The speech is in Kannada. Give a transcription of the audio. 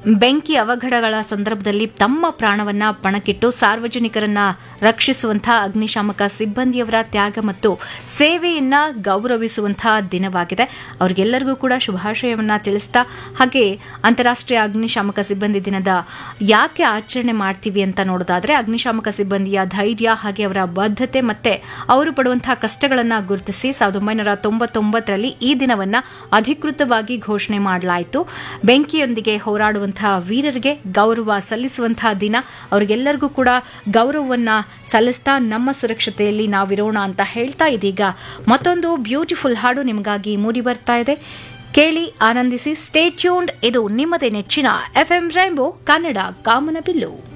ಬೆಂಕಿ ಅವಘಡಗಳ ಸಂದರ್ಭದಲ್ಲಿ ತಮ್ಮ ಪ್ರಾಣವನ್ನ ಪಣಕ್ಕಿಟ್ಟು ಸಾರ್ವಜನಿಕರನ್ನ ರಕ್ಷಿಸುವಂತಹ ಅಗ್ನಿಶಾಮಕ ಸಿಬ್ಬಂದಿಯವರ ತ್ಯಾಗ ಮತ್ತು ಸೇವೆಯನ್ನ ಗೌರವಿಸುವಂತಹ ದಿನವಾಗಿದೆ ಅವರಿಗೆಲ್ಲರಿಗೂ ಕೂಡ ಶುಭಾಶಯವನ್ನ ತಿಳಿಸ್ತಾ ಹಾಗೆ ಅಂತಾರಾಷ್ಟ್ರೀಯ ಅಗ್ನಿಶಾಮಕ ಸಿಬ್ಬಂದಿ ದಿನದ ಯಾಕೆ ಆಚರಣೆ ಮಾಡ್ತೀವಿ ಅಂತ ನೋಡೋದಾದ್ರೆ ಅಗ್ನಿಶಾಮಕ ಸಿಬ್ಬಂದಿಯ ಧೈರ್ಯ ಹಾಗೆ ಅವರ ಬದ್ಧತೆ ಮತ್ತೆ ಅವರು ಪಡುವಂತಹ ಕಷ್ಟಗಳನ್ನ ಗುರುತಿಸಿ ಸಾವಿರದ ಒಂಬೈನೂರ ತೊಂಬತ್ತೊಂಬತ್ತರಲ್ಲಿ ಈ ದಿನವನ್ನ ಅಧಿಕೃತವಾಗಿ ಘೋಷಣೆ ಮಾಡಲಾಯಿತು ಬೆಂಕಿಯೊಂದಿಗೆ ಹೋರಾಡುವಂತಹ ವೀರರಿಗೆ ಗೌರವ ಸಲ್ಲಿಸುವಂತಹ ದಿನ ಅವರಿಗೆಲ್ಲರಿಗೂ ಕೂಡ ಗೌರವವನ್ನ ಸಲ್ಲಿಸ್ತಾ ನಮ್ಮ ಸುರಕ್ಷತೆಯಲ್ಲಿ ನಾವಿರೋಣ ಅಂತ ಹೇಳ್ತಾ ಇದೀಗ ಮತ್ತೊಂದು ಬ್ಯೂಟಿಫುಲ್ ಹಾಡು ನಿಮಗಾಗಿ ಮೂಡಿ ಬರ್ತಾ ಇದೆ ಕೇಳಿ ಆನಂದಿಸಿ ಸ್ಟೇ ಟ್ಯೂನ್ಡ್ ಇದು ನಿಮ್ಮದೇ ನೆಚ್ಚಿನ ಎಫ್ಎಂ ರೈಂಬೋ ಕನ್ನಡ ಕಾಮನಬಿಲ್ಲು